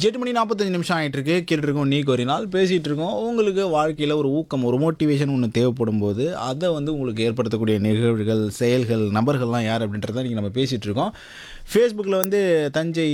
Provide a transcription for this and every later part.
எட்டு மணி நாற்பத்தஞ்சு நிமிஷம் ஆகிட்டு இருக்கு கேட்டுட்டு இருக்கோம் நீ ஒரு நாள் பேசிகிட்டு இருக்கோம் உங்களுக்கு வாழ்க்கையில் ஒரு ஊக்கம் ஒரு மோட்டிவேஷன் ஒன்று தேவைப்படும் போது அதை வந்து உங்களுக்கு ஏற்படுத்தக்கூடிய நிகழ்வுகள் செயல்கள் நபர்கள்லாம் யார் அப்படின்றத இன்றைக்கி நம்ம பேசிகிட்டு இருக்கோம் ஃபேஸ்புக்கில் வந்து தஞ்சை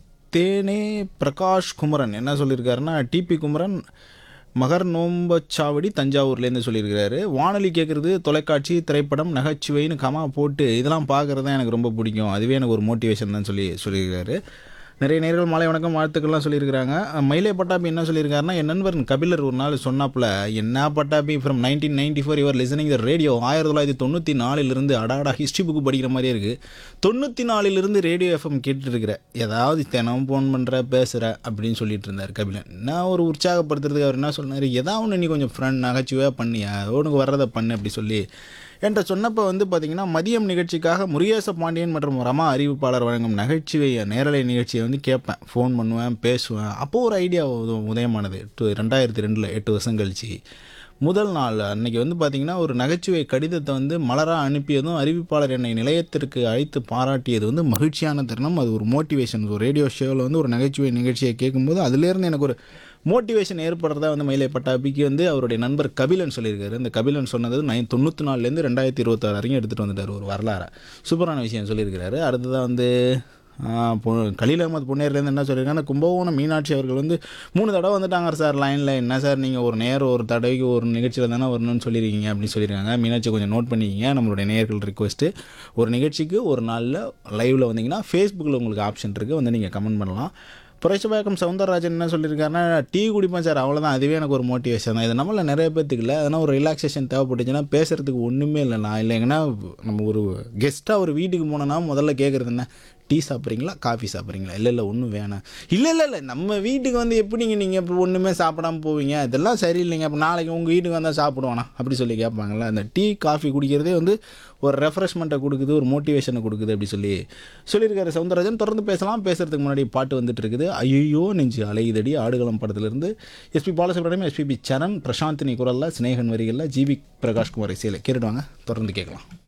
தேனே பிரகாஷ் குமரன் என்ன சொல்லியிருக்காருன்னா டிபி குமரன் மகர் நோம்பச்சாவடி தஞ்சாவூர்லேருந்து சொல்லியிருக்கிறாரு வானொலி கேட்குறது தொலைக்காட்சி திரைப்படம் நகைச்சுவைன்னு கமா போட்டு இதெல்லாம் பார்க்குறது தான் எனக்கு ரொம்ப பிடிக்கும் அதுவே எனக்கு ஒரு மோட்டிவேஷன் தான் சொல்லி சொல்லியிருக்காரு நிறைய நேர்கள் மாலை வணக்கம் வாழ்த்துக்கள்லாம் சொல்லியிருக்கிறாங்க மயிலே பட்டாபி என்ன சொல்லியிருக்காருன்னா என் நண்பர் கபிலர் ஒரு நாள் சொன்னாப்புல என்ன Pattabi from nineteen ninety four your listening the radio ஆயிரத்தி தொள்ளாயிரத்தி தொண்ணூற்றி நாலிலிருந்து அடாடா ஹிஸ்ட்ரி புக்கு படிக்கிற மாதிரியே இருக்குது தொண்ணூற்றி நாலிலிருந்து ரேடியோ எஃப்எம் கேட்டுட்டு இருக்கிற ஏதாவது தினம் ஃபோன் பண்ணுற பேசுகிற அப்படின்னு சொல்லிட்டு இருந்தார் கபிலன் நான் ஒரு உற்சாகப்படுத்துறதுக்கு அவர் என்ன சொன்னார் ஏதாவது ஒன்று நீ கொஞ்சம் ஃப்ரெண்ட் நகைச்சுவையாக பண்ணியா உனக்கு வர்றதை பண்ணு அப்படி சொல்லி என்ற சொன்னப்போ வந்து பார்த்தீங்கன்னா மதியம் நிகழ்ச்சிக்காக முருகேச பாண்டியன் மற்றும் ரமா அறிவிப்பாளர் வழங்கும் நகைச்சுவை நேரலை நிகழ்ச்சியை வந்து கேட்பேன் ஃபோன் பண்ணுவேன் பேசுவேன் அப்போது ஒரு ஐடியா உத- உதயமானது டூ ரெண்டாயிரத்தி ரெண்டில் எட்டு வருஷம் கழிச்சு முதல் நாள் அன்னைக்கு வந்து பார்த்தீங்கன்னா ஒரு நகைச்சுவை கடிதத்தை வந்து மலராக அனுப்பியதும் அறிவிப்பாளர் என்னை நிலையத்திற்கு அழைத்து பாராட்டியது வந்து மகிழ்ச்சியான தருணம் அது ஒரு மோட்டிவேஷன் ஒரு ரேடியோ ஷோவில் வந்து ஒரு நகைச்சுவை நிகழ்ச்சியை கேட்கும்போது அதுலேருந்து எனக்கு ஒரு மோட்டிவேஷன் ஏற்படுறதா வந்து மயிலை பட்டாபிக்கு வந்து அவருடைய நண்பர் கபிலன் சொல்லியிருக்காரு இந்த கபிலன் சொன்னது நைன் தொண்ணூற்றி நாலுலேருந்து ரெண்டாயிரத்தி இருபத்தாறு வரைக்கும் எடுத்துகிட்டு வந்துட்டார் ஒரு வரலாறு சூப்பரான விஷயம் சொல்லியிருக்கிறாரு அடுத்ததாக வந்து ஆ, பொ கலீல் அகமது பொன்னேர்லேருந்து என்ன சொல்லியிருக்காங்க கும்பகோணம் மீனாட்சி அவர்கள் வந்து மூணு தடவை வந்துட்டாங்க சார் லைனில் என்ன சார் நீங்கள் ஒரு நேரம் ஒரு தடவைக்கு ஒரு நிகழ்ச்சியில் தானே வரணும்னு சொல்லியிருக்கீங்க அப்படின்னு சொல்லியிருக்காங்க மீனாட்சி கொஞ்சம் நோட் பண்ணிக்கிங்க நம்மளுடைய நேயர்கள் ரிக்வெஸ்ட்டு ஒரு நிகழ்ச்சிக்கு ஒரு நாளில் லைவில் வந்தீங்கன்னா ஃபேஸ்புக்கில் உங்களுக்கு ஆப்ஷன் இருக்குது வந்து நீங்கள் கமெண்ட் பண்ணலாம் புரட்சிபாக்கம் சவுந்தரராஜன் என்ன சொல்லியிருக்காருன்னா டீ குடிப்பேன் சார் அவ்வளோதான் அதுவே எனக்கு ஒரு மோட்டிவேஷன் தான் இது நம்மள நிறைய பேத்துக்கு இல்லை அதனால் ஒரு ரிலாக்ஸேஷன் தேவைப்பட்டுச்சுன்னா பேசுகிறதுக்கு ஒன்றுமே இல்லை நான் இல்லைங்கன்னா நம்ம ஒரு கெஸ்ட்டாக ஒரு வீட்டுக்கு போனோன்னா முதல்ல கேட்குறது என்ன டீ சாப்பிட்றீங்களா காஃபி சாப்பிட்றீங்களா இல்லை இல்லை ஒன்றும் வேணாம் இல்லை இல்லை இல்லை நம்ம வீட்டுக்கு வந்து எப்படிங்க நீங்கள் இப்போ ஒன்றுமே சாப்பிடாம போவீங்க இதெல்லாம் சரியில்லைங்க அப்போ நாளைக்கு உங்கள் வீட்டுக்கு வந்தால் சாப்பிடுவானா அப்படி சொல்லி கேட்பாங்கல்ல அந்த டீ காஃபி குடிக்கிறதே வந்து ஒரு ரெஃப்ரெஷ்மெண்ட்டை கொடுக்குது ஒரு மோட்டிவேஷனை கொடுக்குது அப்படி சொல்லி சொல்லியிருக்காரு சவுந்தரராஜன் தொடர்ந்து பேசலாம் பேசுறதுக்கு முன்னாடி பாட்டு வந்துட்டு இருக்குது ஐயோ நெஞ்சு அலையுதடி ஆடுகளம் படத்திலிருந்து எஸ்பி பாலசுப்ரமணியம் எஸ்பிபி சரண் பிரசாந்தினி குரலில் சினேகன் வரிகளில் ஜிவி பிரகாஷ்குமார் இசையில் கேட்டுடுவாங்க தொடர்ந்து கேட்கலாம்